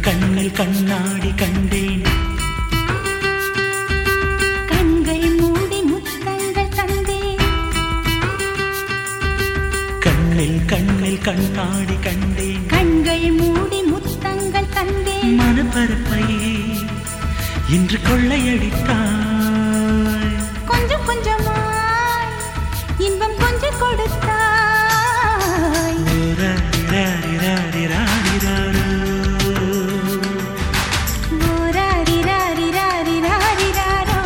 கண்ணில் கண்ணாடி கண்டேன் கண்கள் மூடி முத்தங்கள் தந்தேன் கண்ணில் கண்ணில் கண்ணாடி கண்டேன் கண்கள் மூடி முத்தங்கள் தந்தேன் மனப்பரப்பை இன்று கொள்ளையடித்தாய் கொஞ்சம் கொஞ்சமாய் இன்பம் கொஞ்சம் கொடுத்தாய் ஓராரிராரிராரிராரிராரோ. ஓராரிராரிராரிராரிராரோ.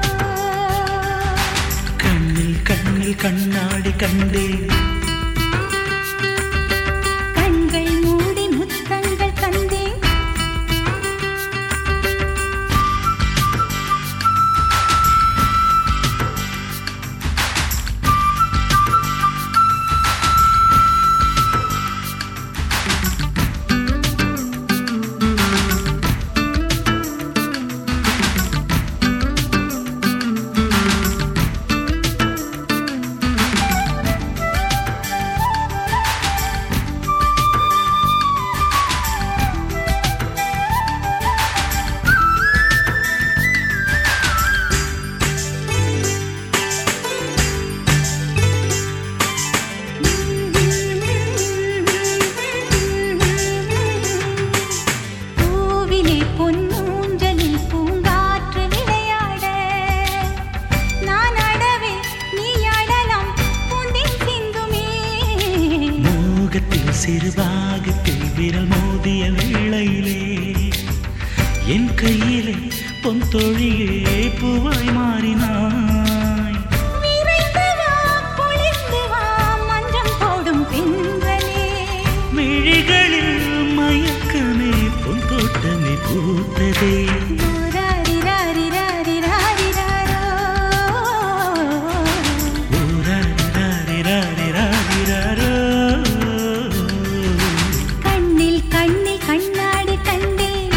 கண்ணில் கண்ணில் கண்ணாடி கண்டேன் கண்கள் மூடி முத்தங்கள் தந்தேன் பூவிலே பொன்னூஞ்சலில் பூங்காற்று விளையாட நான் அடவே நீ அடலாம் பூந்தின் சிந்துமே மோகத்தில் சிறுபாகத்தில் விரல் மோதிய வேளையிலே என் கையிலே பொன் தொழிலே பூவாய் மாறினாய் விரைந்து வா பொழிந்து வா மஞ்சம் போடும் பெண்களே விழிகளில் மயக்கமே பொன் தோட்டமே பூத்ததே ஊராரிராரிராரிராரிராரோ. கண்ணில் கண்ணில் கண்ணாடி கண்டேன்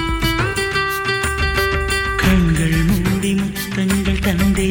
கண்கள் மூடி முத்தங்கள் தந்தே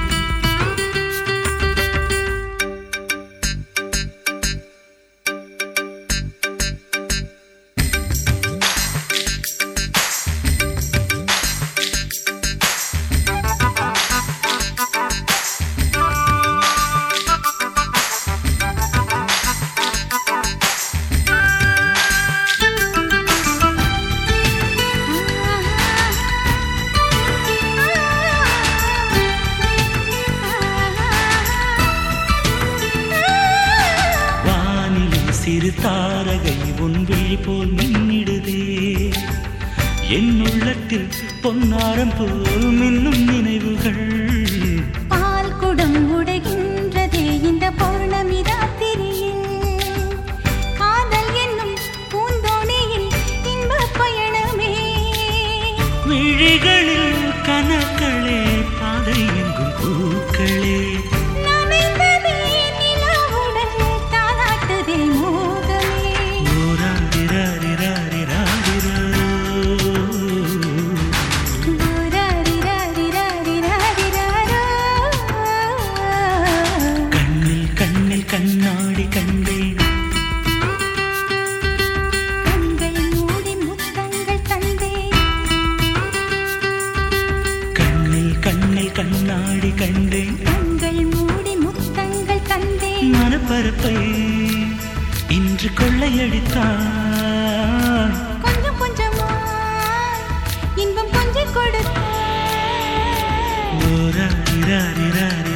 வானிலே சிறு தாரகை உன் விழி போல் மின்னிடுதே என் உள்ளத்தில் பொன்னாரம் போல் மின்னும் நினைவுகள் பால் குடம் உடைகின்றதே இந்த பௌர்ணமி ராத்திரியில் காதல் என்னும் பூந்தோணியில் இன்பப் பயணமே விழிகளில் கனக்களே பாதை எங்கும் பூக்களே நனைந்ததே நிலாவுடன் தாலாட்டுதே மோகமே ஓராரிராரிராரிராரிரோ. கண்ணில் கண்ணில் கண்ணாடி கண்டேன் கண்கள் மூடி முத்தங்கள் தந்தேன் கண்ணில் கண்ணில் கண்ணாடி கண்டேன் கண்கள் மூடி முத்தங்கள் தந்தேன் மனப்பரப்பை இன்று கொள்ளையடித்தாய் கொஞ்சம் கொஞ்சமாய் இன்பம் கொஞ்சம் கொடுத்தாய் ஓராரிராரிராரிராரிரோ.